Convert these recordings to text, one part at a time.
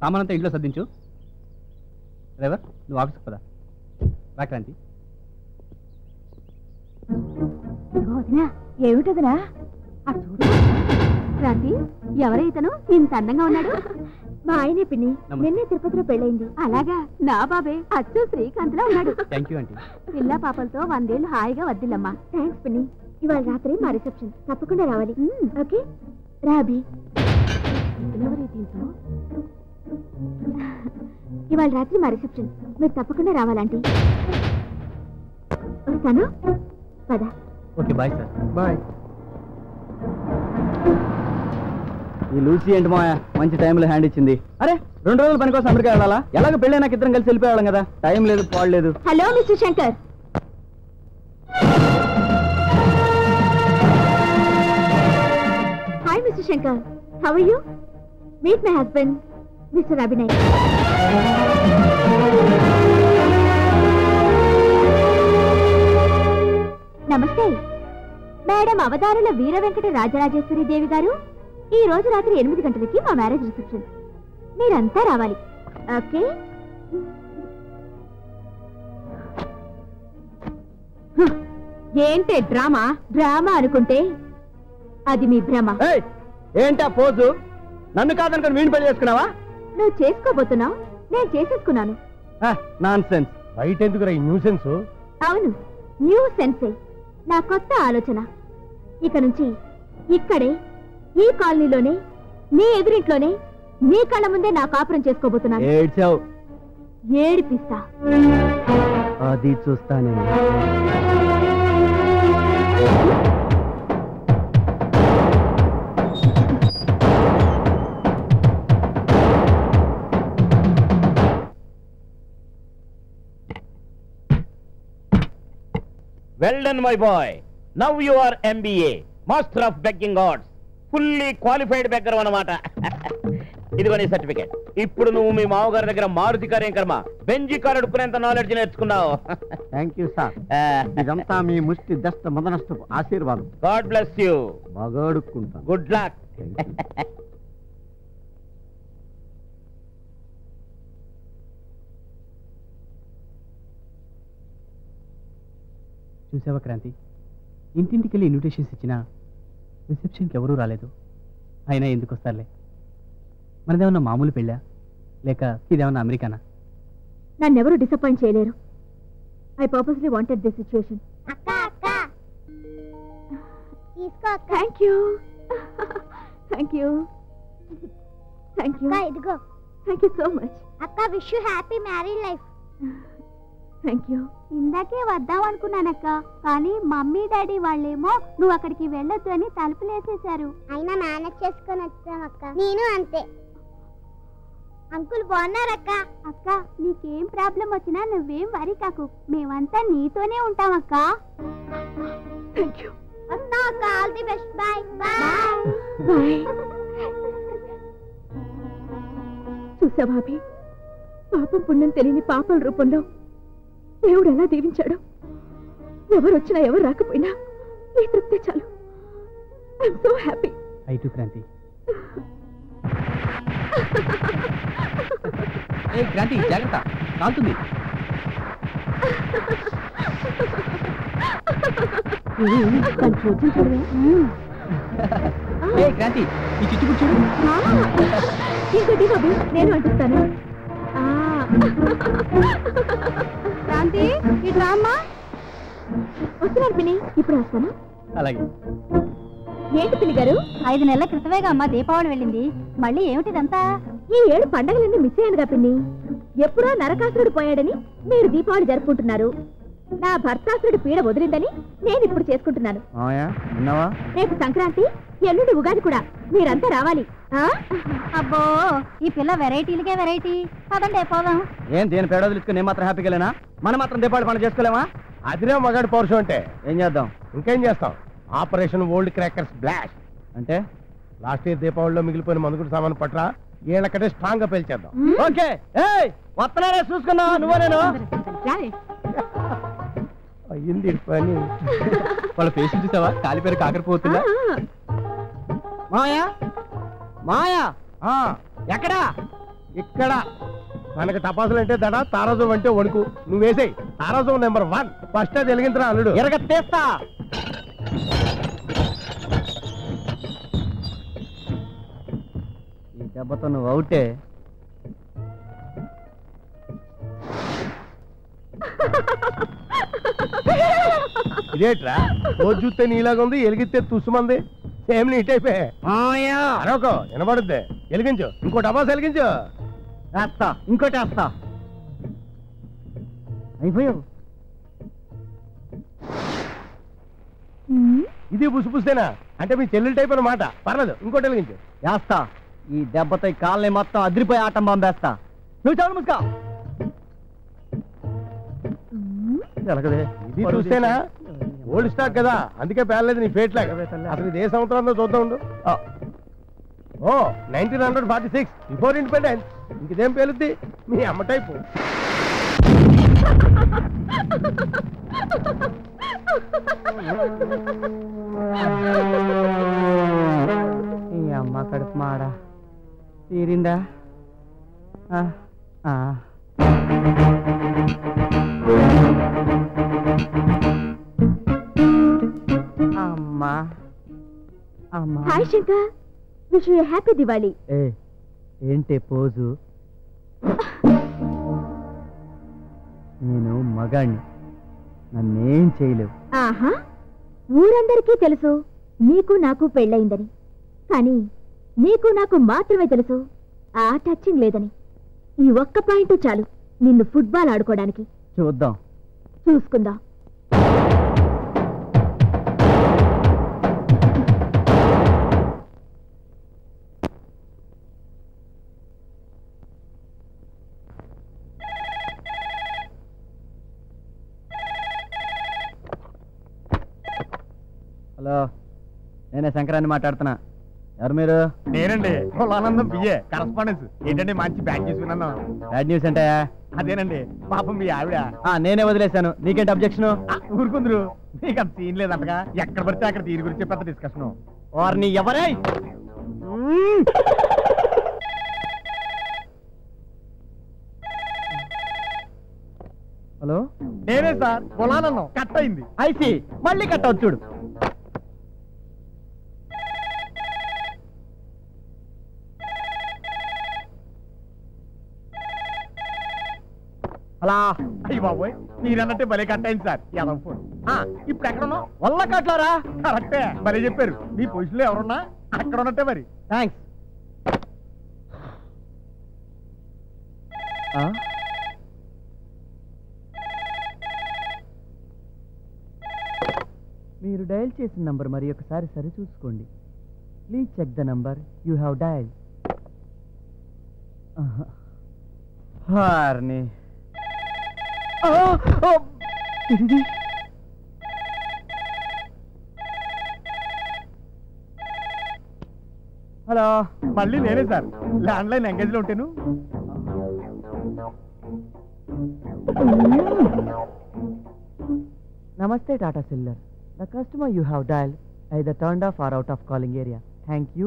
సామానంతా ఇంట్లో సర్దించు డ్రైవర్ నువ్వు ఆఫీస్కి పదా రా క్రాంతి వదినా ఏమిటదినా అటు చూడు రాతి ఎవరైతను ఇంత అందంగా ఉన్నాడు మా ఆయనే పిన్ని నమస్తే. నిన్నే తిరుపతిలో పెళ్ళైంది అలాగా నా బాబే అచ్చు శ్రీకాంత్ లో ఉన్నాడు థ్యాంక్ యూ ఆంటీ పిల్ల పాపలతో వందేళ్ళు హాయిగా వద్దిల్లమ్మా థ్యాంక్స్ పిన్ని ఇవాళ రాత్రి మా రిసెప్షన్ తప్పకుండా రావాలి ఓకే రాబి ఇవాళ రాత్రి మా రిసెప్షన్ మీరు తప్పకుండా రావాలంటీ వస్తాను పద ఓకే బాయ్ సార్ బాయ్ ఈ లూసీ ఏంటి మా మంచి టైంలో హ్యాండ్ ఇచ్చింది అరే రెండు రోజుల పని కోసం అమెరికా వెళ్ళాలా ఎలాగ పెళ్ళి నాకు ఇద్దరం కలిసి వెళ్ళిపోయాం కదా టైం లేదు పాడలేదు hello mister Shankar hi mister Shankar how are you meet my husband mister Abhinay నమస్తే మేడం అవతారుల వీర వెంకట రాజరాజేశ్వరి దేవి గారు ఈ రోజు రాత్రి ఎనిమిది గంటలకి మా మ్యారేజ్ రిసెప్షన్ మీరంతా రావాలి ఓకే ఏంటే డ్రామా డ్రామా అనుకుంటే అది మీ భ్రమ ఏంటా పోజు నన్ను కాదనుకుని వీణి పెళ్లి చేసుకున్నావా నువ్వు చేసుకోబోతున్నావు నేను చేసేసుకున్నాను నాన్ సెన్స్ బయట ఎందుకురా ఈ న్యూసెన్స్ అవును న్యూ సెన్సే నా కొత్త ఆలోచన ఇక నుంచి ఇక్కడే ఈ కాలనీలోనే నీ ఎదురింట్లోనే నీ కళ్ళ ముందే నా కాపురం చేసుకోబోతున్నాను ఏడ్చావు ఏడిపిస్తా అది చూస్తానే well done my boy now you are MBA master of begging arts fully qualified beggar అన్నమాట ఇదిగో నీ సర్టిఫికేట్ ఇప్పుడు నువ్వు మీ మామగారి దగ్గర మారుతి కార్యం కర్మ బెంజి కారు అడుక్కునేంత నాలెడ్జ్ నేర్చుకున్నావు థ్యాంక్ యూ సార్ ఇదంతా మీ ముష్టి దష్ట మదనష్టపు ఆశీర్వాదం గాడ్ బ్లెస్ యూ బాగా అడుక్కుంటాను గుడ్ లక్ చూసావా క్రాంతి ఇంటింటికి వెళ్ళి ఇన్విటేషన్స్ ఇచ్చినా రిసెప్షన్కి ఎవరూ రాలేదు అయినా ఎందుకు వస్తారులే మనదేమన్నా మామూలు పెళ్ళా లేక ఇదేమన్నా అమెరికానా నన్నెవరూ డిసప్పాయింట్ చేయలేరు I purposely wanted this situation అక్క అక్క తీసుకో అక్క thank you thank you thank you అక్క ఇదిగో థ్యాంక్ యూ సో మచ్ అక్క wish you happy married life thank you ఇందాకే వద్దాం అనుకున్నానక్క కానీ మమ్మీ డాడీ వాళ్ళేమో నువ్వు అక్కడికి వెళ్ళొద్దు అని తలుపులేసేశారు అయినా మేనేజ్ చేసుకొని వచ్చాం అక్క నేను అంతే అంకుల్ బాగున్నారక్క అక్క నీకేం ప్రాబ్లం వచ్చినా నువ్వేం వరి కాకు మేమంతా నీతోనే ఉంటాం అక్క థ్యాంక్ యూ వస్తా అక్క all the best bye bye bye చూసావా అభి పాపం పుణ్యం తెలియని పాపల రూపంలో దేవుడు ఎలా దీవించాడు ఎవరు వచ్చినా ఎవరు రాకపోయినా ఈ తృప్తి చాలు I'm so happy I too Kranti ఏ క్రాంతి జాగ్రత్త కాలుతుంది ఏ క్రాంతి ఈ చిచ్చుకుడు చూడు ఇంకోటి బాబు నేను అంటిస్తాను శాంతి ఇటు రామ్మా వస్తున్నాను పిన్ని ఇప్పుడు వస్తాను అలాగే ఏంటి పిన్ని గారు ఐదు నెలల క్రితమేగా అమ్మ దీపావళి వెళ్ళింది మళ్ళీ ఏమిటిదంతా ఈ ఏడు పండగలన్నీ మిస్ అయ్యానుగా పిన్ని ఎప్పుడో నరకాసురుడు పోయాడని మీరు దీపావళి జరుపుకుంటున్నారు నా భర్తాసురుడి పీడ వదిలిందని నేను ఇప్పుడు చేసుకుంటున్నాను మామయ్య విన్నావా రేపు సంక్రాంతి ఎల్లుండి ఉగాది కూడా మీరంతా రావాలి ఆ? అబ్బో ఈ పిల్ల వెరైటీలకే వెరైటీ పదండి పోదాం ఏం దేని పేడ వదిలించుకుని నేను మాత్రం హ్యాపీగా లేనా మనం మాత్రం దీపావళి పండుగ చేసుకోలేమా అదిరే మగాడి పౌరుషం అంటే ఏం చేద్దాం ఇంకేం చేస్తాం ఆపరేషన్ ఓల్డ్ క్రాకర్స్ బ్లాస్ట్ అంటే లాస్ట్ ఇయర్ దీపావళిలో మిగిలిపోయిన మందుగుడు సామాన్ పట్ల ఏళ్ళకంటే స్ట్రాంగ్ గా పేల్చేద్దాం ఓకే ఏయ్ వస్తున్నారే చూసుకున్నా నువ్వు నేను అయ్యింది ఈ పని వాళ్ళ ఫేస్ చూసావా కాలి పేరు కాకరిపోతుందా మాయా మాయా ఆ, ఎక్కడా ఇక్కడ మనకి టపాసులు అంటే దడ తారాజం అంటే వణుకు నువ్వు వేసేయి తారాజం నెంబర్ వన్ ఫస్ట్ అది వెలిగించరా అల్లుడు ఎరగ తీస్తా ఈ దెబ్బతో నువ్వు అవుటే ఇదేట్రా రోజు చూస్తే నీలాగా ఉంది ఎలిగిస్తే తుస్సుమంది సేమ్ నీట్ అయిపోయా అరొక వినబడుద్ది వెలిగించు ఇంకో టపాసు వెలిగించు వేస్తా ఇంకోటి వేస్తా అయిపోయావు ఇది పుసిపుస్తేనా అంటే మీ చెల్లెలు టైప్ అన్నమాట పర్లేదు ఇంకోటి వెలిగించు వేస్తా ఈ దెబ్బతో ఈ కాళ్ళని మొత్తం అదిరిపోయి ఆటం బాంబేస్తా నువ్వు చాలు ముసుకా ఇది చూస్తేనా ఓల్డ్ స్టాక్ కదా అందుకే పేర్లేదు నీ ఫేట్ లాగా అసలు ఇది ఏ సంవత్సరంలో చూద్దాం ఉండు ఓ nineteen hundred forty six before independence ఇంకేం పేలుద్ది మీ అమ్మ టైపు ఈ అమ్మ కడుపు మాడ తీరిందా ఆ, ఆ. అమ్మా అమ్మా hi Shankar wish you happy Diwali ఏ ఏంటి పోజు నేను మగాణ్ణి నన్నేం చేయలేవు ఆహా ఊరందరికీ తెలుసు నీకు నాకు పెళ్ళయిందని కానీ నీకు నాకు మాత్రమే తెలుసు ఆ టచింగ్ లేదని ఈ ఒక్క పాయింట్ చాలు నిన్ను ఫుట్బాల్ ఆడుకోవడానికి చూద్దాం చూసుకుందాం హలో నేనే శంకరాన్ని మాట్లాడుతున్నా ఎవరు మీరు నేనండి కులానందం బియ్యే కరస్పాండెన్స్ ఏంటంటే మంచి బ్యాగ్ తీసుకున్నాను బ్యాడ్ న్యూస్ అంటే అదేనండి పాపం మీ ఆవిడ నేనే వదిలేశాను నీకేంటి అబ్జెక్షన్ ఆ, ఊరుకుందరు మీకు అంత సీన్ లేదంటగా ఎక్కడ పడితే అక్కడ దీని గురించి పెద్ద డిస్కషన్ వారిని ఎవరై హలో నేనే సార్ కులానందం కట్ అయింది ఐసి మళ్ళీ కట్ అవుతుంది చూడు అలా అయ్యి బాబోయ్ మీరన్నట్టే భలే కట్ అయింది సార్ ఎలా ఫోన్ ఆ, ఇప్పుడు ఎక్కడ ఉన్నావు వల్ల కట్లారా కరెక్టే భలే చెప్పారు మీ పొజిషన్ లో ఎవరున్నా అక్కడ ఉన్నట్టే మరి థ్యాంక్స్ మీరు డయల్ చేసిన నంబర్ మరి ఒకసారి సరి చూసుకోండి please check the number you have dial హార్ని ఇది హలో మళ్ళీ నేనే సార్ ల్యాండ్ లైన్ ఎంగేజ్ లో ఉంటాను నమస్తే Tata cellular the customer you have dial either turn off or out of calling area thank you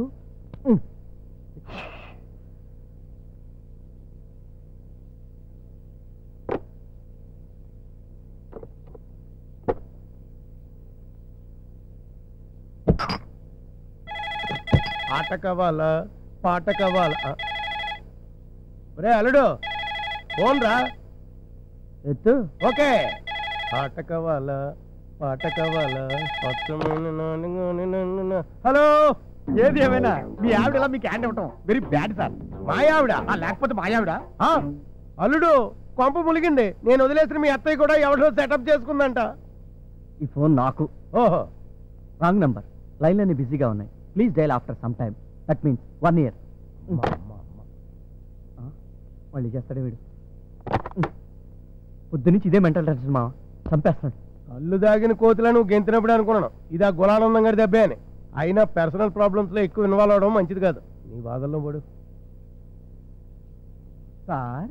ఆట కావాలా పాట కావాలా ఆ. ఒరే అల్లుడు ఫోన్ రా ఎత్తు ఓకే పాట కావాలా పాట కావాలా స్వచ్ఛమైన నాన్నగాని నన్ను- హలో ఏది ఏమైనా మీ ఆవిడ ఇలా మీకు హ్యాండ్ ఇవ్వటం వెరీ బ్యాడ్ సార్ మా ఆవిడ ఆ, లేకపోతే మా ఆవిడ ఆ, అల్లుడు కొంప ములిగింది నేను వదిలేసిన మీ అత్తయ్య కూడా ఎవడో సెటప్ చేసుకుందంట ఈ ఫోన్ నాకు ఓహో రాంగ్ నంబర్ లైన్లన్నీ బిజీగా ఉన్నాయి please dial after some time that means one year మళ్ళీ చేస్తాడే వీడు పొద్దు నుంచి ఇదే మెంటల్ టెన్షన్ మా చంపేస్తున్నాడు కళ్ళు దాగిన కోతులను నువ్వు గెంతినప్పుడు అనుకున్నాను ఇది ఆ గులానందం గారి దెబ్బే అని అయినా పర్సనల్ ప్రాబ్లమ్స్ లో ఎక్కువ ఇన్వాల్వ్ అవడం మంచిది కాదు నీ బాధల్లో పడు సార్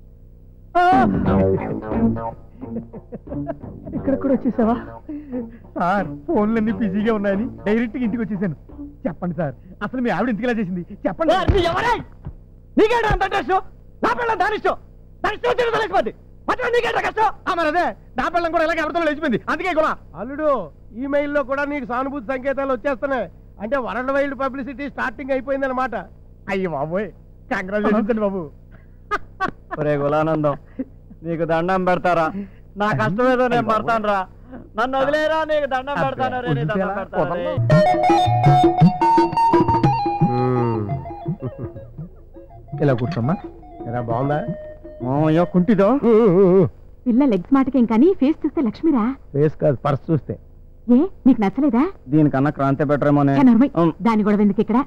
ఇక్కడ కూడా వచ్చేసావా సార్ ఫోన్లన్నీ బిజీగా ఉన్నాయని డైరెక్ట్ గా ఇంటికి వచ్చేసాను చెప్పండి సార్ అసలు మీ ఆవిడ ఇంటికి ఇలా చేసింది చెప్పండి నీకేంటా అంత ఇంట్రెస్ట్ నా పిల్లలు దాని ఇష్టం దాని ఇష్టం వచ్చిన తెలిసిపోద్ది మధ్యలో నీకేంటా కష్టం ఆ, మరి అదే నా పిల్లం కూడా ఇలాగే ఎవరితో లేచిపోయింది అందుకే కూడా అల్లుడు ఈమెయిల్లో కూడా నీకు సానుభూతి సంకేతాలు వచ్చేస్తున్నాయి అంటే వరల్డ్ వైల్డ్ పబ్లిసిటీ స్టార్టింగ్ అయిపోయింది అనమాట అయ్యి బాబోయ్ కంగ్రాచులేషన్స్ బాబు ఒరే గులానందం నీకు దండం పెడతారా నా కష్టం ఏదో నేను పడతాను రా నన్ను వదిలేరా నీకు దండం పెడతాను రే నీ దండం పెడతాను రే. ఇలా కూర్చోమ్మా ఇలా బాగుందా మామయ్య కుంటిదో పిల్ల లెగ్స్ మాటకేం కానీ ఫేస్ చూస్తే లక్ష్మిరా ఫేస్ కాదు పర్స్ చూస్తే ఏ నీకు నచ్చలేదా దీనికన్నా క్రాంతి బెటరేమోనే ఏ నర్మయ్, ఉమ్. దాని గొడవ ఎందుకు ఇక్కడ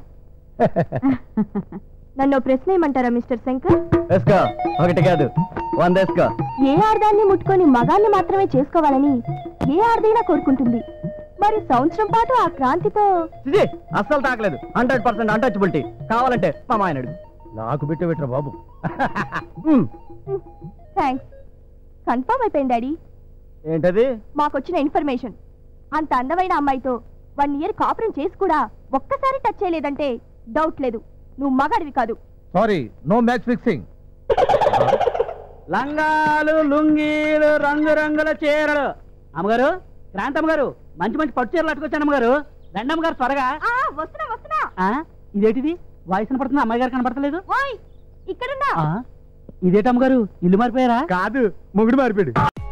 నన్ను ప్రశ్న ఏమంటారా మిస్టర్ శంకర్ వేసుకో ఒకటి కాదు వంద వేసుకో ఏ ఆడదాన్ని ముట్టుకొని మగాన్ని మాత్రమే చేసుకోవాలని ఏ ఆడదైనా కోరుకుంటుంది మరి సంవత్సరం పాటు ఆ క్రాంతితో చిచి, అస్సలు తాకలేదు హండ్రెడ్ పర్సెంట్ అన్టచబిలిటీ కావాలంటే మా మాయన అడుగు నాకు బిట్ట పెట్టరా బాబు ఉమ్. థ్యాంక్స్ కన్ఫర్మ్ అయిపోయింది డాడీ ఏంటది మాకొచ్చిన ఇన్ఫర్మేషన్ అంత అందమైన అమ్మాయితో వన్ ఇయర్ కాపురం చేసి కూడా ఒక్కసారి టచ్ చేయలేదంటే డౌట్ లేదు నువ్వు మగాడివి కాదు సారీ నో మ్యాచ్ ఫిక్సింగ్ లంగాలు లుంగీలు రంగు రంగుల చీరలు అమ్మగారు క్రాంతి అమ్మగారు మంచి మంచి పట్టు చీరలు అట్టుకొచ్చాను అమ్మగారు రండి అమ్మగారు త్వరగా వస్తున్నా వస్తున్నా ఆ, ఇదేంటిది వాయిస్ కనపడుతుంది అమ్మాయి గారు కనపడతలేదు ఓయ్ ఇక్కడున్నా ఆ, ఇదేటి అమ్మగారు ఇల్లు మారిపోయారా కాదు మొగుడు మారిపోయాడు